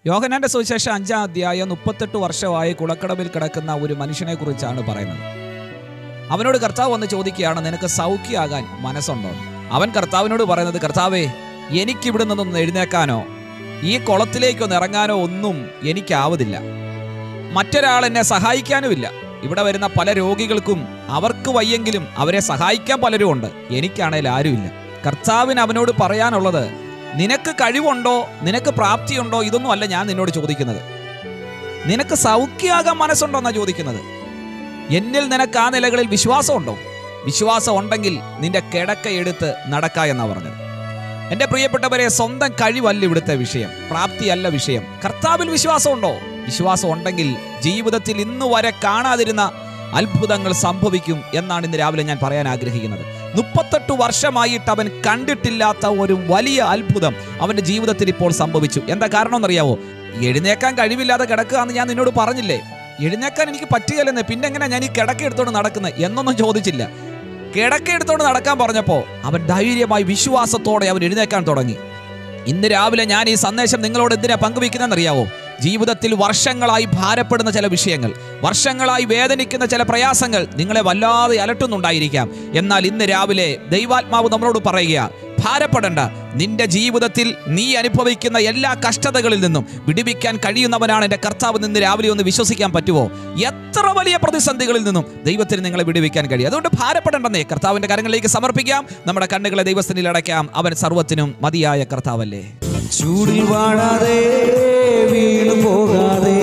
യോഹനാന്റെ സുവിശേഷം അഞ്ചാം അധ്യായം മുപ്പത്തെട്ട് വർഷമായി കുളക്കടവിൽ കിടക്കുന്ന ഒരു മനുഷ്യനെ കുറിച്ചാണ് പറയുന്നത് അവനോട് കർത്താവ് വന്ന് ചോദിക്കുകയാണ് നിനക്ക് സൗഖ്യമാകാൻ മനസ്സുണ്ടോ അവൻ കർത്താവിനോട് പറയുന്നത് കർത്താവേ എനിക്കിവിടെ നിന്നൊന്ന് എഴുന്നേക്കാനോ ഈ കുളത്തിലേക്കൊന്ന് ഇറങ്ങാനോ ഒന്നും എനിക്കാവതില്ല മറ്റൊരാൾ എന്നെ സഹായിക്കാനുമില്ല ഇവിടെ വരുന്ന പല രോഗികൾക്കും അവർക്ക് വയ്യെങ്കിലും അവരെ സഹായിക്കാൻ പലരും ഉണ്ട് എനിക്കാണേൽ ആരുമില്ല കർത്താവിന് അവനോട് പറയാനുള്ളത് നിനക്ക് കഴിവുണ്ടോ നിനക്ക് പ്രാപ്തിയുണ്ടോ ഇതൊന്നും അല്ല ഞാൻ നിന്നോട് ചോദിക്കുന്നത് നിനക്ക് സൗഖ്യമാകാൻ മനസ്സുണ്ടോ എന്നാ ചോദിക്കുന്നത് എന്നിൽ നിനക്ക് ആ നിലകളിൽ വിശ്വാസമുണ്ടോ വിശ്വാസം ഉണ്ടെങ്കിൽ നിന്റെ കിടക്ക എടുത്ത് നടക്ക എന്നാ പറഞ്ഞത് എന്റെ പ്രിയപ്പെട്ടവരെ സ്വന്തം കഴിവല്ല ഇവിടുത്തെ വിഷയം പ്രാപ്തിയല്ല വിഷയം കർത്താവിൽ വിശ്വാസമുണ്ടോ വിശ്വാസം ഉണ്ടെങ്കിൽ ജീവിതത്തിൽ ഇന്നു വരെ കാണാതിരുന്ന അത്ഭുതങ്ങൾ സംഭവിക്കും എന്നാണ് ഇന്ന് രാവിലെ ഞാൻ പറയാൻ ആഗ്രഹിക്കുന്നത് മുപ്പത്തെട്ട് വർഷമായിട്ട് അവൻ കണ്ടിട്ടില്ലാത്ത ഒരു വലിയ അത്ഭുതം അവന്റെ ജീവിതത്തിൽ ഇപ്പോൾ സംഭവിച്ചു എന്താ കാരണം എന്നറിയാവോ എഴുന്നേക്കാൻ കഴിവില്ലാതെ കിടക്കുക എന്ന് ഞാൻ നിന്നോട് പറഞ്ഞില്ലേ എഴുന്നേക്കാൻ എനിക്ക് പറ്റുകയില്ലെന്ന് പിന്നെ എങ്ങനെ ഞാൻ ഈ കിടക്ക എടുത്തോണ്ട് നടക്കുന്നത് എന്നൊന്നും ചോദിച്ചില്ല കിടക്ക എടുത്തോണ്ട് നടക്കാൻ പറഞ്ഞപ്പോ അവൻ ധൈര്യമായി വിശ്വാസത്തോടെ അവൻ എഴുന്നേക്കാൻ തുടങ്ങി ഇന്ന് രാവിലെ ഞാൻ ഈ സന്ദേശം നിങ്ങളോട് എന്തിനാ പങ്കുവെക്കുന്നതെന്നറിയാവോ ജീവിതത്തിൽ വർഷങ്ങളായി ഭാരപ്പെടുന്ന ചില വിഷയങ്ങൾ വർഷങ്ങളായി വേദനിക്കുന്ന ചില പ്രയാസങ്ങൾ നിങ്ങളെ വല്ലാതെ അലട്ടുന്നുണ്ടായിരിക്കാം എന്നാൽ ഇന്ന് രാവിലെ ദൈവാത്മാവ് നമ്മളോട് പറയുക ഭാരപ്പെടണ്ട നിന്റെ ജീവിതത്തിൽ നീ അനുഭവിക്കുന്ന എല്ലാ കഷ്ടതകളിൽ നിന്നും വിടുവിക്കാൻ കഴിയുന്നവനാണ് എൻ്റെ കർത്താവ് നിന്ന് രാവിലെ ഒന്ന് വിശ്വസിക്കാൻ പറ്റുമോ എത്ര വലിയ പ്രതിസന്ധികളിൽ നിന്നും ദൈവത്തിന് നിങ്ങളെ വിടുവിക്കാൻ കഴിയും അതുകൊണ്ട് ഭാരപ്പെടേണ്ടെന്നേ കർത്താവിന്റെ കരങ്ങളിലേക്ക് സമർപ്പിക്കാം നമ്മുടെ കണ്ണുകളെ ദൈവസ്ഥനിൽ അടയ്ക്കാം അവൻ സർവത്തിനും മതിയായ കർത്താവല്ലേ ചൂടിൽ വാടാതെ വീണു പോകാതെ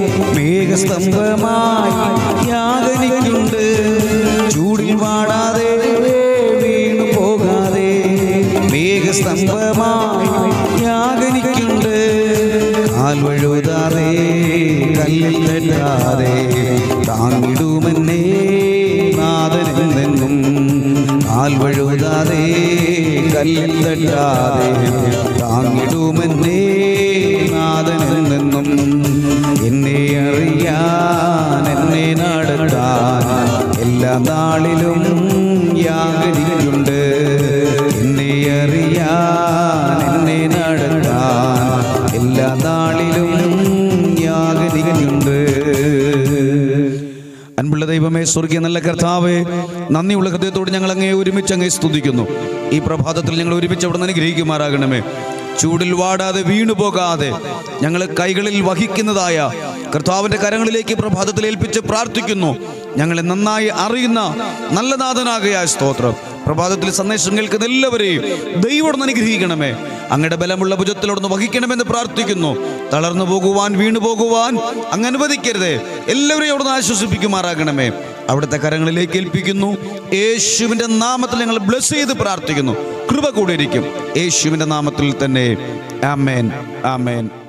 മേഘസ്തംഭമായി യാതനിക്കുണ്ട് ചൂടിൽ വാടാതെ വീണു പോകാതെ മേഘസ്തംഭമായി യാതനിക്കുണ്ട് കാൽ വഴുതാതെ കല്ലിൽ തെറ്റാതെ താങ്ങിടുമെന്നേ നാദനിൽ നിന്നും കാൽ വഴുതാതെ കല്ലിൽ തട്ടാതെ താങ്ങിടുമെന്നേ നാദനിൽ നിന്നും എന്നെ അറിയാൻ എന്നെ നടത്താൻ എല്ലാ നാളിലും യാഗരിക്കുണ്ട് എന്നെ അറിയാൻ എന്നെ നടത്താൻ എല്ലാ നാളിലും യാഗരിക്കുണ്ട് അൻപുള്ള ദൈവമേ സ്വർഗീയ നല്ല കർത്താവേ നന്ദിയുള്ള ഹൃദയത്തോട് ഞങ്ങൾ അങ്ങേ ഒരുമിച്ച് അങ്ങേ സ്തുതിക്കുന്നു ഈ പ്രഭാതത്തിൽ ഞങ്ങൾ ഒരുമിച്ച് അവിടെ നിന്ന് അനുഗ്രഹിക്കുമാറാകണമേ ചൂടിൽ വാടാതെ വീണു പോകാതെ ഞങ്ങൾ കൈകളിൽ വഹിക്കുന്നതായ കർത്താവിന്റെ കരങ്ങളിലേക്ക് ഈ പ്രഭാതത്തിൽ ഏൽപ്പിച്ച് പ്രാർത്ഥിക്കുന്നു ഞങ്ങളെ നന്നായി അറിയുന്ന നല്ല നാഥനാകയായ സ്തോത്രം പ്രഭാതത്തിൽ സന്ദേശം കേൾക്കുന്ന എല്ലാവരെയും ദൈവം അനുഗ്രഹിക്കണമേ അങ്ങയുടെ ബലമുള്ള ഭുജത്തിലോടൊന്ന് വഹിക്കണമെന്ന് പ്രാർത്ഥിക്കുന്നു തളർന്നു പോകുവാൻ വീണു പോകുവാൻ അങ്ങ് അനുവദിക്കരുതേ എല്ലാവരെയും അവിടുന്ന് ആശ്വസിപ്പിക്കുമാറാകണമേ അവിടുത്തെ കരങ്ങളിലേക്ക് ഏൽപ്പിക്കുന്നു യേശുവിന്റെ നാമത്തിൽ ഞങ്ങൾ ബ്ലസ് ചെയ്ത് പ്രാർത്ഥിക്കുന്നു കൃപ കൂടെ ഇരിക്കും യേശുവിന്റെ നാമത്തിൽ തന്നെ ആമേൻ ആമേൻ